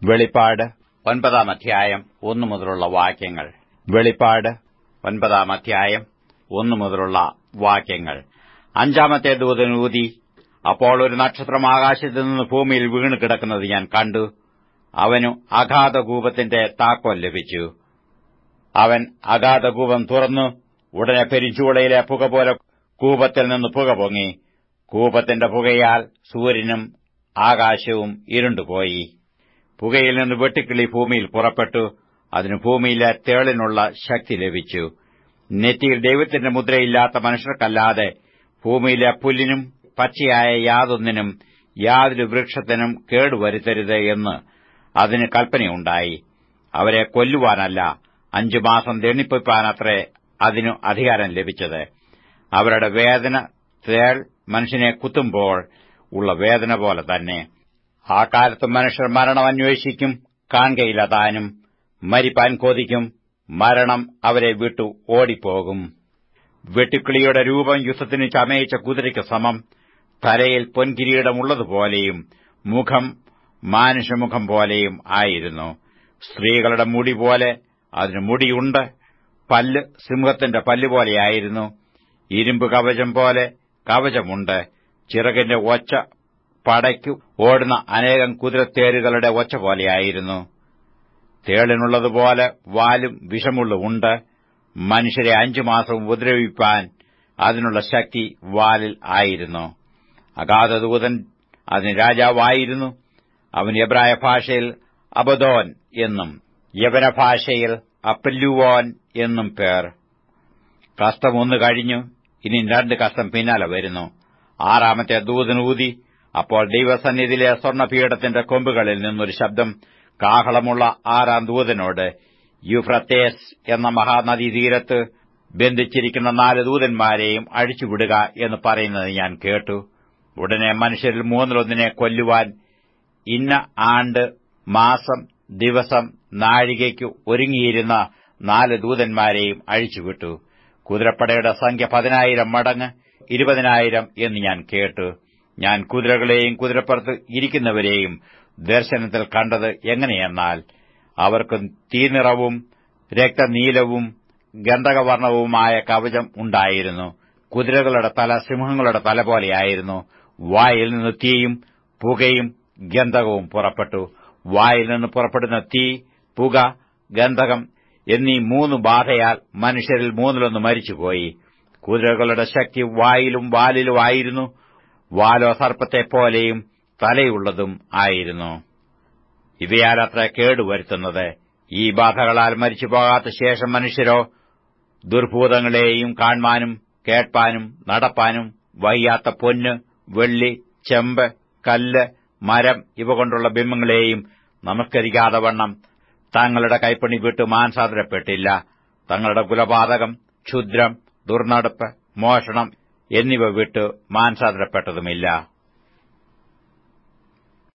വെളിപ്പാട് ഒൻപതാം അധ്യായം ഒന്നു മുതലുള്ള വാക്യങ്ങൾ വെളിപ്പാട് ഒൻപതാം അധ്യായം ഒന്നു മുതലുള്ള വാക്യങ്ങൾ അഞ്ചാമത്തെ ദൂതൻ ഊതി അപ്പോൾ ഒരു നക്ഷത്രം ആകാശത്തു നിന്ന് ഭൂമിയിൽ വീണ് കിടക്കുന്നത് ഞാൻ കണ്ടു അവനു അഗാധകൂപത്തിന്റെ താക്കോൽ ലഭിച്ചു അവൻ അഗാധകൂപം തുറന്നു ഉടനെ പെരിഞ്ചൂളയിലെ പുക പോലെ കൂപത്തിൽ നിന്ന് പുക പൊങ്ങി കൂപത്തിന്റെ പുകയാൽ സൂര്യനും ആകാശവും ഇരുണ്ടുപോയി പുകയിൽ നിന്ന് വെട്ടുക്കിളി ഭൂമിയിൽ പുറപ്പെട്ടു അതിന് ഭൂമിയിലെ തേളിനുള്ള ശക്തി ലഭിച്ചു നെറ്റിയിൽ ദൈവത്തിന്റെ മുദ്രയില്ലാത്ത മനുഷ്യർക്കല്ലാതെ ഭൂമിയിലെ പുല്ലിനും പച്ചയായ യാതൊന്നിനും യാതൊരു വൃക്ഷത്തിനും കേടുവരുത്തരുത് എന്ന് അതിന് കൽപ്പനയുണ്ടായി അവരെ കൊല്ലുവാനല്ല അഞ്ചു മാസം ദണ്ണിപ്പിപ്പാനത്രേ അതിനു അധികാരം ലഭിച്ചത് അവരുടെ വേദന തേൾ മനുഷ്യനെ കുത്തുമ്പോൾ ഉള്ള വേദന പോലെ തന്നെ ആ കാലത്ത് മനുഷ്യർ മരണം അന്വേഷിക്കും കാണുകയില്ല താനും മരിപ്പാൻ കൊതിക്കും മരണം അവരെ വിട്ടു ഓടിപ്പോകും വെട്ടുക്കിളിയുടെ രൂപം യുദ്ധത്തിന് ചമയിച്ച കുതിരയ്ക്ക് സമം തലയിൽ പൊൻകിരീടമുള്ളതുപോലെയും മുഖം മാനുഷമുഖം പോലെയും ആയിരുന്നു സ്ത്രീകളുടെ മുടി പോലെ അതിന് മുടിയുണ്ട് പല്ല് സിംഹത്തിന്റെ പല്ലുപോലെയായിരുന്നു ഇരുമ്പ് കവചം പോലെ കവചമുണ്ട് ചിറകിന്റെ ഒച്ച പടയ്ക്കു ഓടുന്ന അനേകം കുതിരത്തേരുകളുടെ ഒച്ച പോലെയായിരുന്നു തേളിനുള്ളതുപോലെ വാലും വിഷമുള്ളുണ്ട് മനുഷ്യരെ അഞ്ചു മാസം ഉപദ്രവിപ്പാൻ അതിനുള്ള ശക്തി വാലിൽ ആയിരുന്നു അഗാധദൂതൻ അതിന് രാജാവായിരുന്നു അവൻ എബ്രായ ഭാഷയിൽ അബദോൻ എന്നും യവന ഭാഷയിൽ അപ്പല്ലുവോൻ എന്നും പേർ കഷ്ടം ഒന്ന് കഴിഞ്ഞു ഇനി രണ്ട് കഷ്ടം പിന്നാലെ വരുന്നു ആറാമത്തെ ദൂതനൂതി അപ്പോൾ ദൈവസന്നിധിയിലെ സ്വർണ്ണപീഠത്തിന്റെ കൊമ്പുകളിൽ നിന്നൊരു ശബ്ദം കാഹളമുള്ള ആറാം ദൂതനോട് യുഫ്രത്തേസ് എന്ന മഹാനദീ തീരത്ത് ബന്ധിച്ചിരിക്കുന്ന നാല് ദൂതന്മാരെയും അഴിച്ചുവിടുക എന്ന് പറയുന്നത് ഞാൻ കേട്ടു ഉടനെ മനുഷ്യരിൽ മൂന്നിലൊന്നിനെ കൊല്ലുവാൻ ഇന്ന ആണ്ട് മാസം ദിവസം നാഴികയ്ക്ക് ഒരുങ്ങിയിരുന്ന നാല് ദൂതന്മാരെയും അഴിച്ചുവിട്ടു കുതിരപ്പടയുടെ സംഖ്യ പതിനായിരം മടങ്ങ് ഇരുപതിനായിരം എന്ന് ഞാൻ കേട്ടു ഞാൻ കുതിരകളെയും കുതിരപ്പുറത്ത് ഇരിക്കുന്നവരെയും ദർശനത്തിൽ കണ്ടത് എങ്ങനെയെന്നാൽ അവർക്ക് തീനിറവും രക്തനീലവും ഗന്ധകവർണവുമായ കവചം ഉണ്ടായിരുന്നു കുതിരകളുടെ തല സിംഹങ്ങളുടെ തല പോലെയായിരുന്നു വായിൽ നിന്ന് തീയും പുകയും ഗന്ധകവും പുറപ്പെട്ടു വായിൽ നിന്ന് പുറപ്പെടുന്ന തീ പുക ഗന്ധകം എന്നീ മൂന്ന് ബാധയാൽ മനുഷ്യരിൽ മൂന്നിലൊന്ന് മരിച്ചുപോയി കുതിരകളുടെ ശക്തി വായിലും വാലിലുമായിരുന്നു വാലോ സർപ്പത്തെപ്പോലെയും തലയുള്ളതും ആയിരുന്നു ഇവയാലത്ര കേടുവരുത്തുന്നത് ഈ ബാധകളാൽ മരിച്ചു പോകാത്ത ശേഷം മനുഷ്യരോ ദുർഭൂതങ്ങളെയും കാൺമാനും കേൾപ്പാനും നടപ്പാനും വയ്യാത്ത പൊന്ന് വെള്ളി ചെമ്പ് കല്ല് മരം ഇവ കൊണ്ടുള്ള ബിംബങ്ങളെയും നമസ്കരിക്കാതെ വണ്ണം തങ്ങളുടെ കൈപ്പണി വിട്ടു മാൻസാന്തരപ്പെട്ടില്ല തങ്ങളുടെ കുലപാതകം ക്ഷുദ്രം ദുർനടപ്പ് മോഷണം എന്നിവ വിട്ട് മാൻസാന്തരപ്പെട്ടതുമില്ല